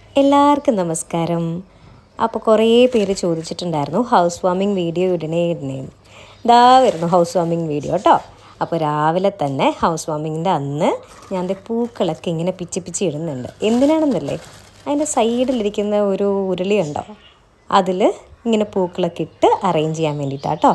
എല്ലാവർക്കും നമസ്കാരം അപ്പോൾ കുറേ പേര് ചോദിച്ചിട്ടുണ്ടായിരുന്നു ഹൗസ് വാമിങ് വീഡിയോ ഇടണേ ഇടണേ ഇതാ വരുന്നു ഹൗസ് വാമിങ് വീഡിയോ കേട്ടോ അപ്പോൾ രാവിലെ തന്നെ ഹൗസ് വാമിങ്ങിൻ്റെ അന്ന് ഞാൻ ദേ പൂക്കളൊക്കെ ഇങ്ങനെ പിച്ചി പിച്ചി ഇടുന്നുണ്ട് എന്തിനാണെന്നല്ലേ അതിൻ്റെ സൈഡിലിരിക്കുന്ന ഒരു ഉരുളി ഉണ്ടോ അതിൽ ഇങ്ങനെ പൂക്കളൊക്കെ ഇട്ട് അറേഞ്ച് ചെയ്യാൻ വേണ്ടിയിട്ടാട്ടോ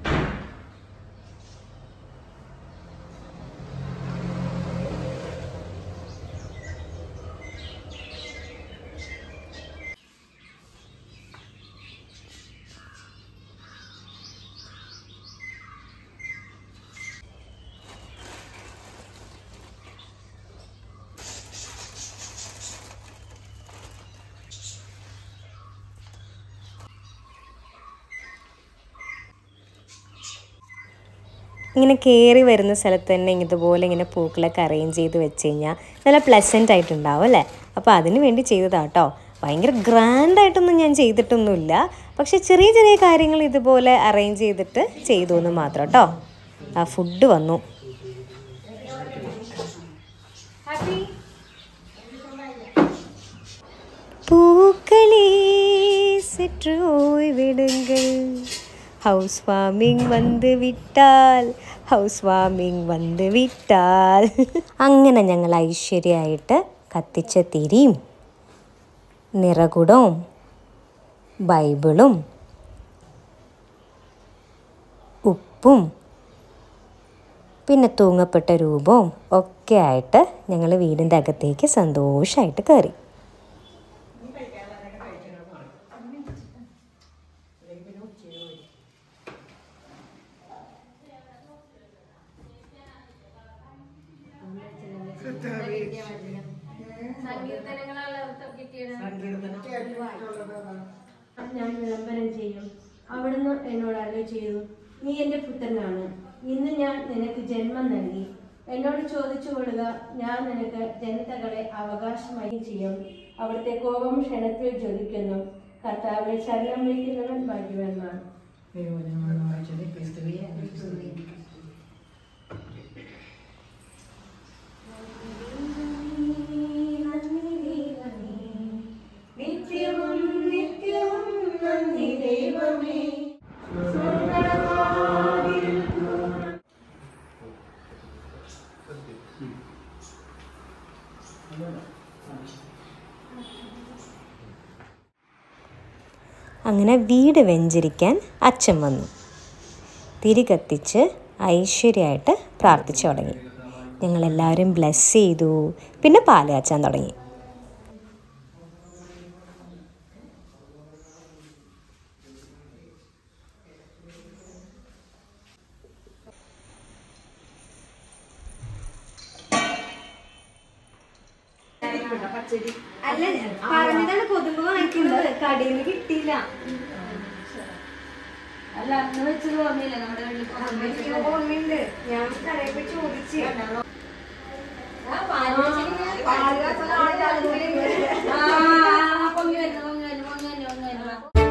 ഇങ്ങനെ കയറി വരുന്ന സ്ഥലത്ത് തന്നെ ഇതുപോലെ ഇങ്ങനെ പൂക്കളൊക്കെ അറേഞ്ച് ചെയ്ത് വെച്ച് കഴിഞ്ഞാൽ നല്ല പ്ലസൻ്റ് ആയിട്ടുണ്ടാവും അല്ലേ അപ്പോൾ അതിന് വേണ്ടി ചെയ്തതാട്ടോ ഭയങ്കര ഗ്രാൻഡായിട്ടൊന്നും ഞാൻ ചെയ്തിട്ടൊന്നുമില്ല പക്ഷെ ചെറിയ ചെറിയ കാര്യങ്ങൾ ഇതുപോലെ അറേഞ്ച് ചെയ്തിട്ട് ചെയ്തു എന്ന് മാത്രം കേട്ടോ ആ ഫുഡ് വന്നു பூக்களே சற்று ஓய்விடுங்கள் ஹவுஸ் வார்மிங் வந்து വിട്ടാൽ ഹൗസ് വാമിങ് വന്ന് വിട്ടാൽ അങ്ങനെ ഞങ്ങൾ ഐശ്വര്യമായിട്ട് കത്തിച്ച തിരിയും നിറകുടവും ബൈബിളും ഉപ്പും പിന്നെ തൂങ്ങപ്പെട്ട രൂപവും ഒക്കെ ആയിട്ട് ഞങ്ങൾ വീടിൻ്റെ അകത്തേക്ക് സന്തോഷമായിട്ട് കയറി ഞാൻ വിളംബരം ചെയ്യും അവിടുന്ന് എന്നോട് അരുളി ചെയ്തു നീ എൻ്റെ പുത്രനാണ് ഇന്ന് ഞാൻ നിനക്ക് ജന്മം നൽകി എന്നോട് ചോദിച്ചു കൊള്ളുക ഞാൻ നിനക്ക് ജനതകളെ അവകാശമായി ചെയ്യും അവിടുത്തെ കോപം ക്ഷണത്തിൽ ജ്വലിക്കുന്നു കർത്താവിനെ ശരണം വിളിക്കുന്നവൻ ഭാഗ്യവാന്മാർ നിത്യവും നിത്യവും നന്ദി ദൈവമേ അങ്ങനെ വീട് വെഞ്ചരിക്കാൻ അച്ഛൻ വന്നു തിരി കത്തിച്ച് ഐശ്വര്യമായിട്ട് പ്രാർത്ഥിച്ചു തുടങ്ങി ഞങ്ങളെല്ലാവരും ബ്ലെസ് ചെയ്തു പിന്നെ പാല് കാച്ചാൻ തുടങ്ങി അല്ല പറഞ്ഞതാണ് കൊതുമ്പ് വാങ്ങിക്കുന്നത് കടയിൽ നിന്ന് കിട്ടിയില്ല അല്ല അന്ന് വെച്ചത് ഓർമ്മയില്ല നമ്മുടെ വീട്ടിൽ എനിക്ക് ഓർമ്മയുണ്ട് ഞാൻ കടയിൽ പോയി ചോദിച്ചു പൊങ്ങി വരുന്നു പൊങ്ങി വരുന്നു പൊങ്ങി വരുന്നു പൊങ്ങി വരുന്നു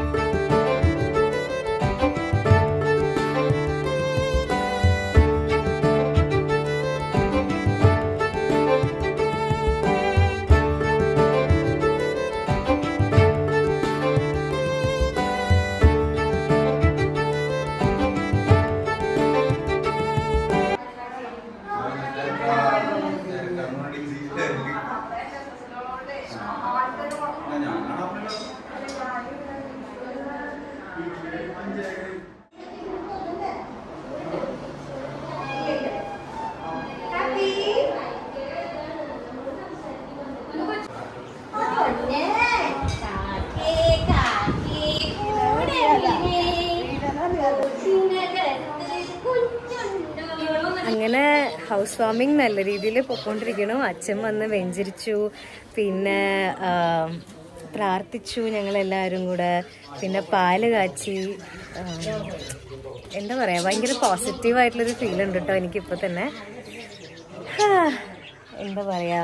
അങ്ങനെ ഹൗസ് വാമിങ് നല്ല രീതിയിൽ പൊയ്ക്കൊണ്ടിരിക്കണു അച്ഛൻ വന്ന് വെഞ്ചരിച്ചു പിന്നെ ആ, പ്രാർത്ഥിച്ചു ഞങ്ങളെല്ലാവരും കൂടെ പിന്നെ പാല് കാച്ചി ആ, എന്താ പറയുക ഭയങ്കര പോസിറ്റീവായിട്ടുള്ളൊരു ഫീൽ ഉണ്ട് കേട്ടോ എനിക്കിപ്പോൾ തന്നെ ഹാ, എന്താ പറയുക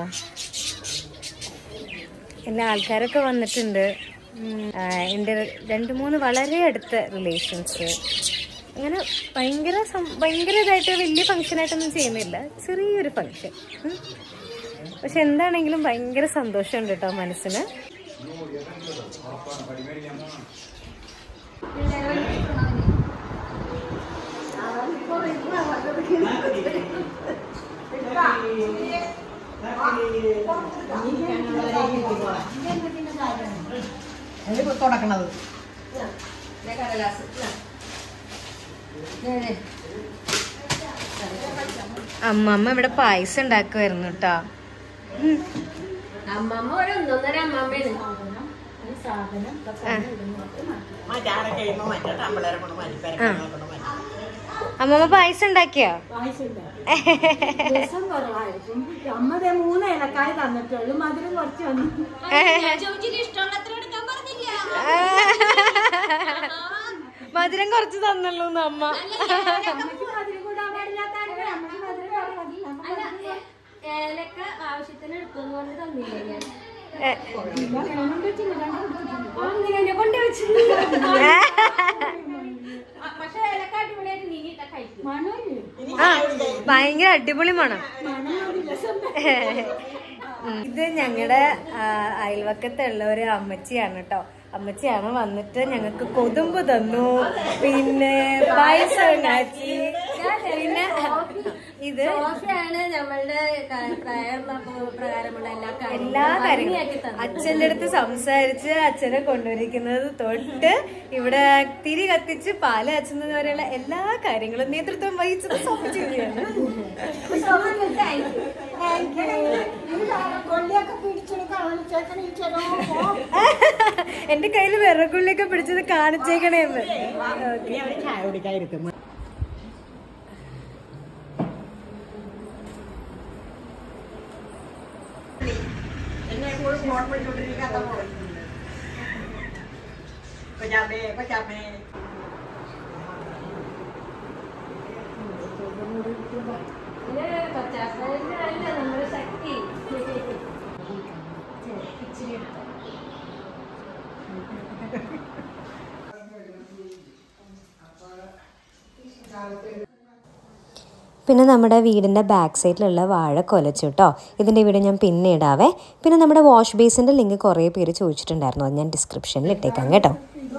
എല്ലാ ആൾക്കാരൊക്കെ വന്നിട്ടുണ്ട് ഉം, ആ, എൻ്റെ രണ്ട് മൂന്ന് വളരെ അടുത്ത റിലേഷൻസ് അങ്ങനെ ഭയങ്കര സം- ഭയങ്കര ഇതായിട്ട് വലിയ ഫങ്ഷനായിട്ടൊന്നും ചെയ്യുന്നില്ല ചെറിയൊരു ഫങ്ഷൻ പക്ഷെ എന്താണെങ്കിലും ഭയങ്കര സന്തോഷമുണ്ട് കേട്ടോ മനസ്സിന് തുടക്കണത് അമ്മമ്മ ഇവിടെ പായസം ഉണ്ടാക്കുമായിരുന്നു കേട്ടോ അമ്മമ്മ ഒരു ഒന്നൊന്നര അമ്മമ്മയാണ് ഈ സാധനം മറ്റാടെ കഴിയുമ്പോ മറ്റേ ടമ്പിളരെ കൊണ്ട് മാറ്റി പെരക്കാരെ കൊണ്ട് മാറ്റി അമ്മമ്മ പായസം ഉണ്ടാക്കിയോ രസം കുറവായിരിക്കും അമ്മ ദേ മൂന്ന് ഇലക്കായ തന്നിട്ടുള്ളൂ മധുരം കുറച്ച് വന്നു മധുരം കുറച്ച് തന്നല്ലോ അമ്മ അമ്മയ്ക്ക് മധുരം കൂടാൻ പാടില്ലാത്ത അമ്മയ്ക്ക് മധുരം കുറവാണ് ഏലക്ക ആവശ്യത്തിന് എടുത്തെന്ന് പറഞ്ഞ് തന്നില്ലേ ഞാൻ പക്ഷെ ഏലക്ക അടിപൊളിയായിട്ട് നീങ്ങിട്ട കഴിക്കും ആ ഭയങ്കര അടിപൊളി മണം ഉം. ഇത് ഞങ്ങളുടെ അയൽവക്കത്തുള്ള ഒരു അമ്മച്ചിയാണ് കേട്ടോ അമ്മച്ചിയാണ് വന്നിട്ട് ഞങ്ങൾക്ക് കൊതുമ്പ് തന്നു പിന്നെ പായസം ഉണ്ടാക്കി പിന്നെ ഇത് കോഫിയാണ് നമ്മളുടെ പ്രയർ പ്രകാരമുള്ള എല്ലാ എല്ലാ കാര്യങ്ങളും അച്ഛൻ്റെ അടുത്ത് സംസാരിച്ച് അച്ഛനെ കൊണ്ടുവരിക്കുന്നത് തൊട്ട് ഇവിടെ തിരി കത്തിച്ച് പാല് അച്ഛനെന്ന് വരെയുള്ള എല്ലാ കാര്യങ്ങളും നേതൃത്വം വഹിച്ചത് സോമിച്ചിരിക്കുകയാണ് എന്റെ കയ്യിൽ വിറകുള്ളിയൊക്കെ പിടിച്ചത് കാണിച്ചേക്കണേന്ന് ഇനി അവര് ചായ കുടിക്കാതിരിക്കും എന്നെ എപ്പോഴും ഫോൺ വിളിച്ചോണ്ടിരിക്കാത്ത കൊച്ചാപ്പേ കൊച്ചാപ്പേ പച്ചാസല്ല നമ്മുടെ ശക്തി പിന്നെ നമ്മുടെ വീടിൻ്റെ ബാക്ക് സൈഡിലുള്ള വാഴ കൊലച്ചു കേട്ടോ ഇതിൻ്റെ വീഡിയോ ഞാൻ പിന്നെ ഇടാവേ പിന്നെ നമ്മുടെ വാഷ് ബേസിൻ്റെ ലിങ്ക് കുറേ പേര് ചോദിച്ചിട്ടുണ്ടായിരുന്നു അത് ഞാൻ ഡിസ്ക്രിപ്ഷനിൽ ഇട്ടേക്കാം കേട്ടോ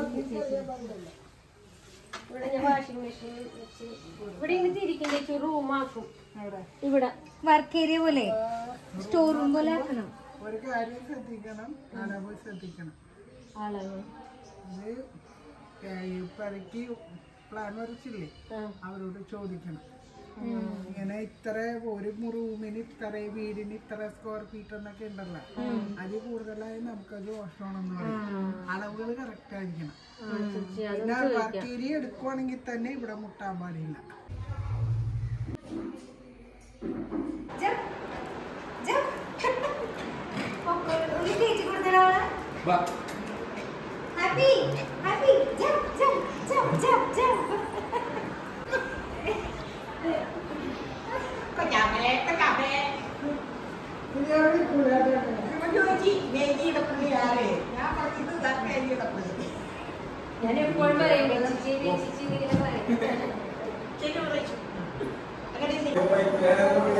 ഇവിടെ ഞാൻ വാഷിംഗ് മെഷീൻ വെച്ച് ഇവിടെ ഇങ്ങനെ തിരിക്കുന്ന റൂമാക്കും ഇവിടെ വർക്ക് ഏരിയ പോലെ സ്റ്റോർ റൂം പോലെ ആക്കണം ഒരു കാര്യം ശ്രദ്ധിക്കണം അളവ് ശ്രദ്ധിക്കണം അളവ് ഇത് പെരക്കി പ്ലാൻ വരച്ചില്ലേ അവരോട് ചോദിക്കണം ഇങ്ങനെ ഇത്ര ഒരു റൂമിന് ഇത്ര വീടിന് ഇത്ര സ്ക്വയർ ഫീറ്റ് എന്നൊക്കെ ഉണ്ടല്ലോ അതിൽ കൂടുതലായി നമുക്കത് ദോഷമാണെന്ന് പറയും അളവുകൾ കറക്റ്റ് ആയിരിക്കണം പിന്നെ വർക്ക് ഏരിയ എടുക്കുവാണെങ്കിൽ തന്നെ ഇവിടെ മുട്ടാൻ പാടില്ല happy happy jump jump jump jump jump കൊച്ചാപ്പേ കൊച്ചാപ്പേ ഇവൻ ചോദിച്ചു മേജിയുടെ പുള്ളി ആരേ ഞാൻ പറഞ്ഞത് ഇതാ മേജിയുടെ പുള്ളി ഞാൻ എപ്പോഴും പറയും വെച്ചിച്ച് വെച്ചിച്ച് ഇങ്ങനെ പറയും ശരി വിളിച്ചു അങ്ങനെ ഇല്ലേ?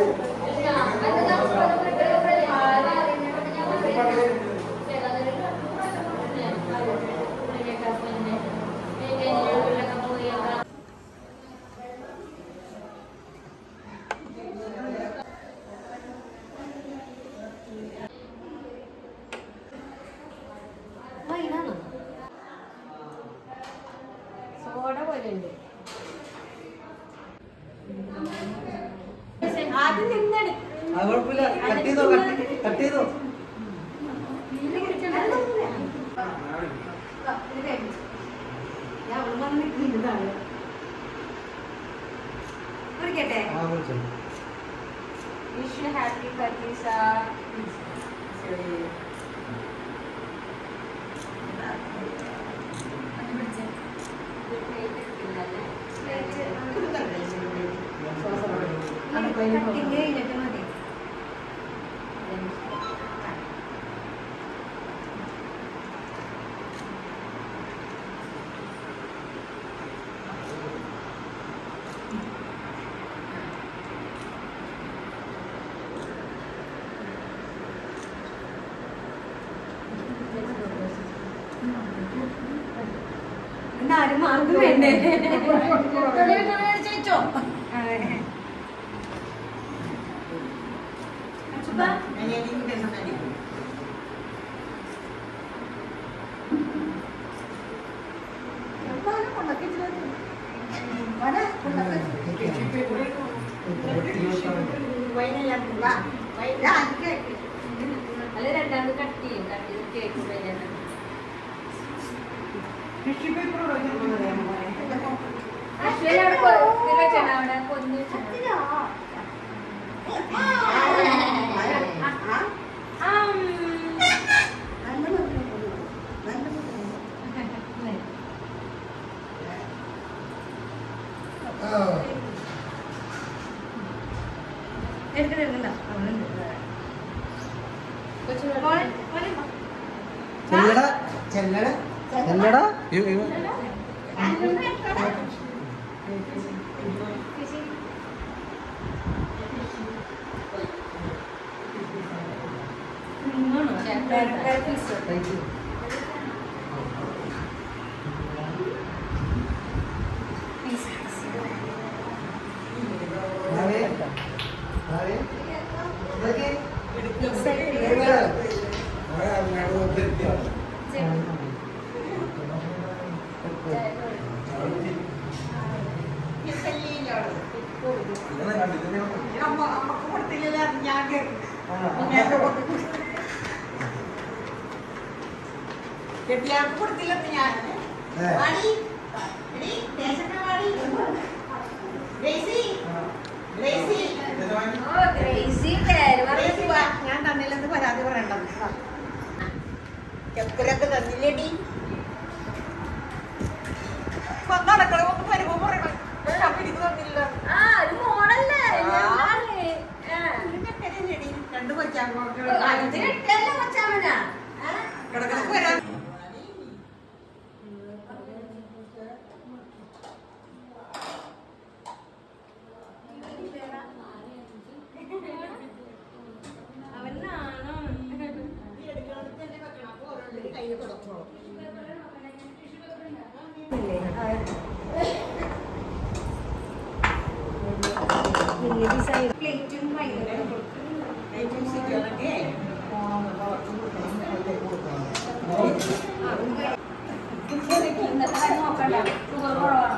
സോഡ പോലെ ഉണ്ട് ആദ്യം നിന്നെടു അത് കുഴപ്പമില്ല കട്ട് ചെയ്തോ കട്ട് ചെയ്തോ കുടിക്കട്ടെ ആ വിളിച്ചോ വിഷ് ഹാപ്പി പത്തീസ കഴിഞ്ഞിട്ട് മതി അതുകൊണ്ട് ആരും മാർക്ക് വേണ്ടേ ചോദിച്ചോ അതെ. അച്ചുപ്പാ, ഞാൻ എനിക്ക് ടെൻഷൻ അടിക്കും അല്ല രണ്ടാമത് കട്ട് ചെയ്യും കട്ട് ചെയ്ത് കേക്ക് കഴിഞ്ഞാൽ അശ്വിനി അവിടെ കൊ- ഇത് വെച്ചേണോ അവിടെ പൊന്നു വെച്ചേണോ? ആം. എടുക്കണ്ട, എടുക്കണ്ട. അവളുണ്ട്. കൊച്ചു മോളെ, മോളെ. ചെല്ലടാ ചെല്ലടാ ചെല്ലടാ വേറെ- വേറെ piece. Piece, piece. അമ്മക്ക് കൊടുത്തില്ല ഞാൻ കെട്ടിയാൾക്ക് കൊടുത്തില്ല ഞാൻ വാടി എടി ദേശത്തെ വാടി ഗ്രേസി ഗ്രേസി ഓ, crazy പേര് പറഞ്ഞ ഗ്രേസി വാ ഞാൻ തന്നില്ലെന്ന് പരാതി പറയണ്ടത് ചെക്കലൊക്കെ തന്നില്ലേടി നടക്കളെ ഒന്ന് പരിഭവം പറയണം ഞാൻ പിടിക്ക് തന്നില്ല ആ ഒരു മോളല്ലേ ഞാനാണ്. ആ. ചെക്കനെടി രണ്ട് കൊച്ചാങ്കോക്കൾ ഓ, അത് കിട്ടല്ലോ കൊച്ചാമനാ ആ? കിടക്കിടക്ക് വരാൻ അവനാണോ കയ്യിൽ കൊടുക്കോളൂ വലിയ പീസായി പ്ലേറ്റും ഭയങ്കര നോക്കണ്ട ഷുഗർ കുറവാണ്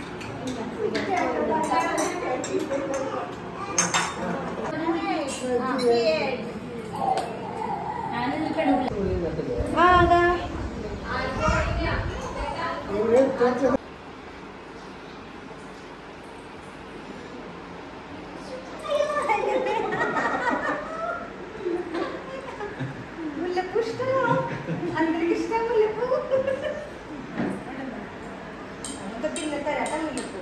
ആ അതാ മുല്ലപ്പൂ ഇഷ്ടമോ അന്തരിക്ക് ഇഷ്ടം മുല്ലപ്പൂ അതൊക്കെ പിന്നെ തരാട്ടാ മുല്ലപ്പൂ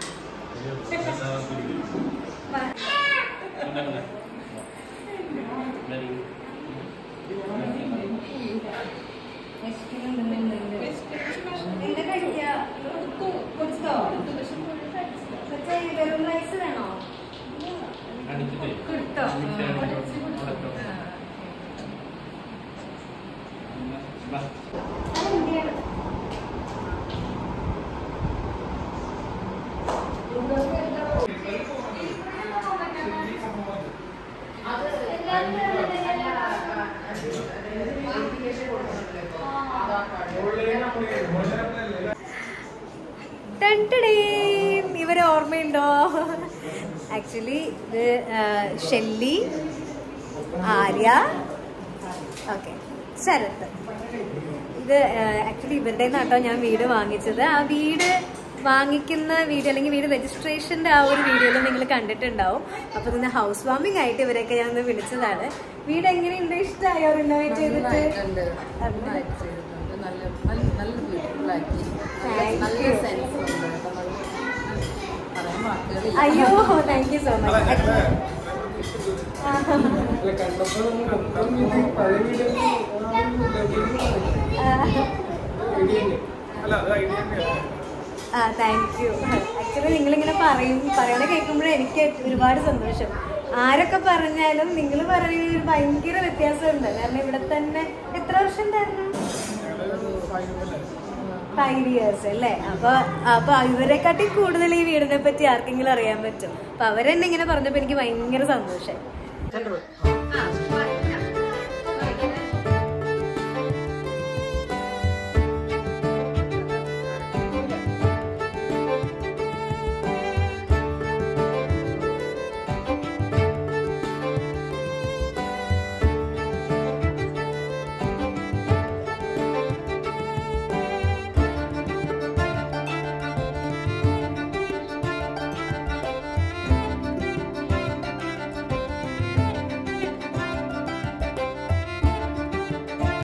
എന്താ കഴിക്കാ കൊടുത്തോ കൊച്ചേ, വെറും റൈസ് വേണോ കൊടുത്തോ അതെന്തിയാണ് ഇവരെ ഓർമ്മയുണ്ടോ ആക്ച്വലി ഇത് ആ, ഷെല്ലി ആര്യ ഓക്കെ ശരത്ത് ഇത് ആക്ച്വലി ഇവരുടെ നാട്ടോ ഞാൻ വീട് വാങ്ങിച്ചത് ആ വീട് വാങ്ങിക്കുന്ന വീഡിയോ അല്ലെങ്കിൽ വീട് രജിസ്ട്രേഷന്റെ ആ ഒരു വീഡിയോയിൽ നിങ്ങൾ കണ്ടിട്ടുണ്ടാവും അപ്പൊ ഇതിന് ഹൗസ് വാമിംഗ് ആയിട്ട് ഇവരെയൊക്കെ ഞാൻ ഒന്ന് വിളിച്ചതാണ് വീട് എങ്ങനെയുണ്ട് ഇഷ്ടമായോ റിനോവേറ്റ് ചെയ്തിട്ട് അയ്യോ താങ്ക് യു സോ മച്ച് ആ താങ്ക് യു ആക്ച്വലി നിങ്ങളിങ്ങനെ പറയും പറയണ കേൾക്കുമ്പോഴേ എനിക്ക് ഒരുപാട് സന്തോഷം ആരൊക്കെ പറഞ്ഞാലും നിങ്ങൾ പറയുന്നതിൽ ഭയങ്കര വ്യത്യാസമുണ്ട് കാരണം ഇവിടെ തന്നെ എത്ര വർഷം ഉണ്ടായിരുന്നു ഫൈവ് ഇയേഴ്സ് അല്ലേ അപ്പൊ അപ്പൊ ഇവരെക്കാട്ടി കൂടുതൽ ഈ വീടിനെ പറ്റി ആർക്കെങ്കിലും അറിയാൻ പറ്റും അപ്പൊ അവരെന്നെ ഇങ്ങനെ പറഞ്ഞപ്പോ എനിക്ക് ഭയങ്കര സന്തോഷം സെന്റർ